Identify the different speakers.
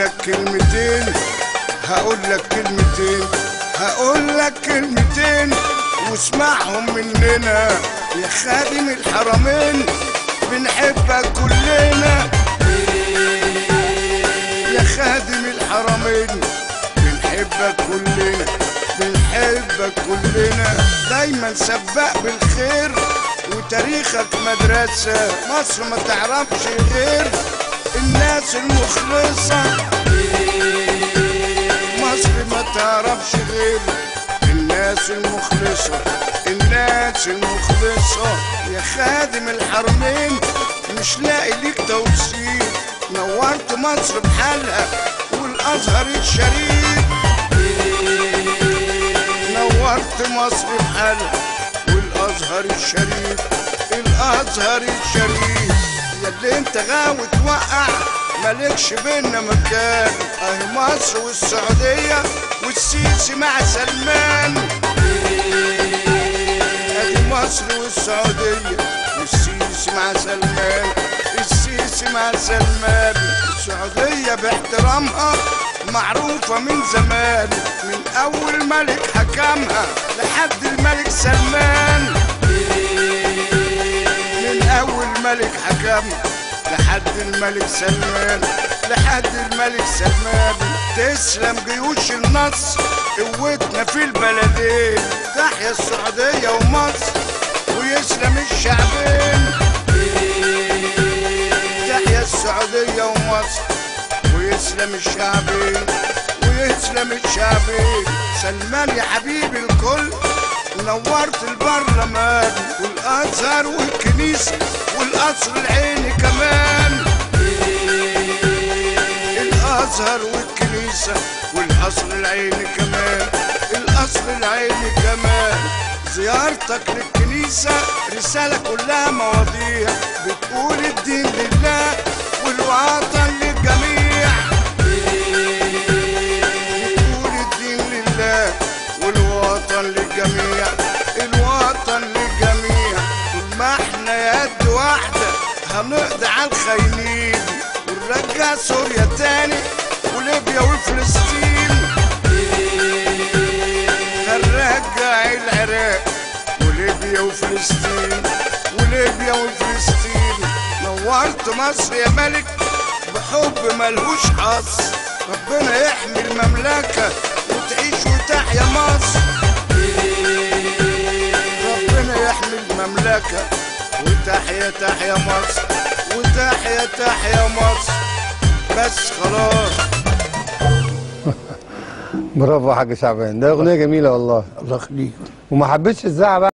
Speaker 1: لك كلمتين هقول لك كلمتين هقول لك كلمتين واسمعهم مننا يا خادم الحرمين بنحبك كلنا يا خادم الحرمين بنحبك كلنا بنحبك كلنا دايما سباق بالخير وتاريخك مدرسة مصر ما تعرفش غير الناس المخلصة مصر ما تعرفش غير الناس المخلصة الناس المخلصة يا خادم الحرمين مش لاقي ليك توصيف نورت مصر بحالها والازهر الشريف نورت مصر بحالها والازهر الشريف الازهر الشريف يا اللي انت غاوي توقع مالكش بينا مكان اهي مصر والسعودية والسيسي مع سلمان ادي مصر والسعودية والسيسي مع سلمان السيسي مع سلمان السعودية باحترامها معروفة من زمان من أول ملك حكمها لحد الملك سلمان من أول ملك حكمها لحد الملك سلمان لحد الملك سلمان تسلم جيوش النصر قوتنا في البلدين تحيا السعودية ومصر ويسلم الشعبين تحيا السعودية ومصر ويسلم الشعبين ويسلم الشعبين سلمان يا حبيبي الكل نورت البرلمان والازهر والكنيسه والقصر العيني كمان الازهر والكنيسه والقصر العيني كمان القصر العيني كمان زيارتك للكنيسة رسالة كلها مواضيع بتقول الدين لله والوطن للجميع بتقول الدين لله والوطن للجميع الوطن للجميع طول ما احنا يد واحدة هنقضي على الخاينين ونرجع سوريا تاني وليبيا وفلسطين هنرجع العراق وليبيا وفلسطين وليبيا وفلسطين نورت مصر يا ملك بحب ملهوش حظ ربنا يحمي المملكة وتعيش وتحيا مصر ربنا يحمي المملكة وتحيا تحيا مصر وتحيا تحيا مصر بس خلاص
Speaker 2: برافو يا حاج شعبان ده اغنيه جميله والله
Speaker 1: الله يخليك
Speaker 2: وما حبيتش الزعق بقى